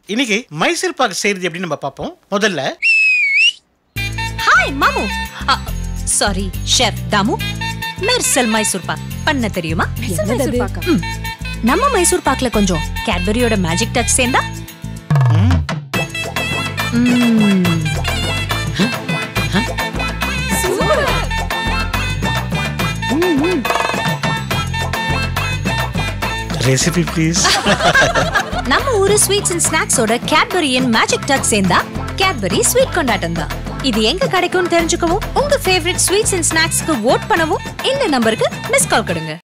இன்னைக்கு மைசூர் பாக் செய்யறது எப்படின்னு நம்ம பார்ப்போம் முதல்ல ஹாய் மாமு சாரி ஷெஃப் தாமு மெர்சல் மைசூர் பாக் பண்ண தெரியுமா ம். நம்ம மைசூர் பாக்ல கொஞ்சம் கேட்பரியோட மேஜிக் டச் சேர்ந்தா ம். ரெசிபி ப்ளீஸ் நம்ம ஊரு ஸ்வீட்ஸ் அண்ட் ஸ்நாக்ஸோட கேட்பரியின் மேஜிக் டச் சேர்ந்தா கேட்பரி ஸ்வீட் கொண்டாட்டம் தான் இது எங்க கிடைக்கும்னு தெரிஞ்சுக்கவும் உங்க ஃபேவரட் ஸ்வீட்ஸ் அண்ட் ஸ்நாக்ஸ்க்கு ஓட் பண்ணவும் இந்த நம்பருக்கு மிஸ் கால் கொடுங்க